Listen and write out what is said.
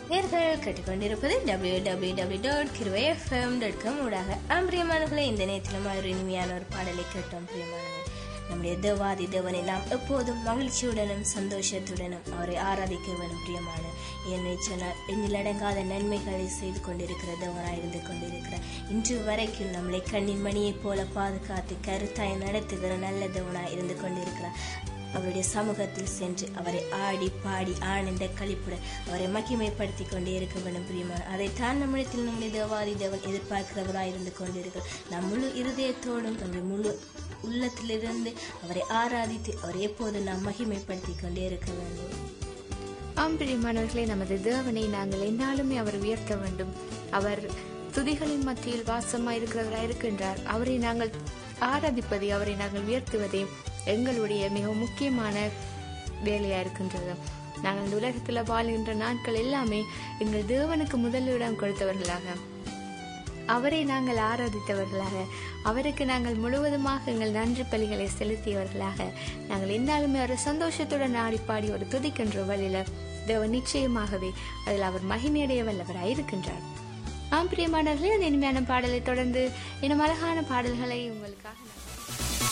நேர்கள் கேட்டுக்கொண்டிருப்பது W W W dot கிருவை எஃப்எம் டாட் காம் ஊடாக ஆம் பிரியமானவர்களே இந்த நேரத்தில் ஒரு இனிமையான ஒரு பாடலை கேட்டோம் பிரியமானவர்கள் நம்முடைய தேவாதி தேவனை நாம் எப்போதும் மகிழ்ச்சியுடனும் சந்தோஷத்துடனும் அவரை ஆராதிக்க வேண்டும் பிரியமான என்னை சொன்னால் எண்ணிலடங்காத நன்மைகளை செய்து கொண்டிருக்கிற தேவனாய் இருந்து கொண்டிருக்கிற இன்று வரைக்கும் நம்மளை கண்ணின் மணியைப் போல பாதுகாத்து கருத்தாய் நடத்துகிற நல்ல தேவனாய் இருந்து கொண்டிருக்கிறார் அவருடைய சமூகத்தில் சென்று அவரை ஆடி பாடி ஆனந்த கழிப்புடன் அவரை மகிமைப்படுத்தி கொண்டே இருக்க வேண்டும் பிரியமான அதைத்தான் நம்மிடத்தில் நம்முடைய தேவாதி தேவன் எதிர்பார்க்கிறவராய் இருந்து கொண்டிருக்கிறார் நம் முழு இருதயத்தோடும் நம்முடைய முழு உள்ளத்திலிருந்து அவரை ஆராதித்து அவரை எப்போதும் நாம் மகிமைப்படுத்தி கொண்டே இருக்க வேண்டும் ஆம் பிரியமானவர்களே நமது தேவனை நாங்கள் என்னாலுமே அவர் உயர்த்த வேண்டும் அவர் துதிகளின் மத்தியில் வாசமாய் இருக்கிறவராய் இருக்கின்றார் அவரை நாங்கள் ஆராதிப்பதை அவரை நாங்கள் உயர்த்துவதே எங்களுடைய மிக முக்கியமான வேலையா இருக்கின்றது நாங்கள் இந்த உலகத்துல வாழ்கின்ற நாட்கள் எல்லாமே எங்கள் தேவனுக்கு முதலிடம் கொடுத்தவர்களாக அவரை நாங்கள் ஆராதித்தவர்களாக அவருக்கு நாங்கள் முழுவதுமாக எங்கள் நன்றி பலிகளை செலுத்தியவர்களாக நாங்கள் என்னாலுமே ஒரு சந்தோஷத்துடன் ஆடி பாடி ஒரு துதிக்கின்ற வழியில தேவன் நிச்சயமாகவே அதில் அவர் மகிமையடைய வல்லவராய் இருக்கின்றார் ஆம் பிரியமானவர்களே அந்த இனிமையான பாடலை தொடர்ந்து இன்னும் அழகான பாடல்களை உங்களுக்காக நான்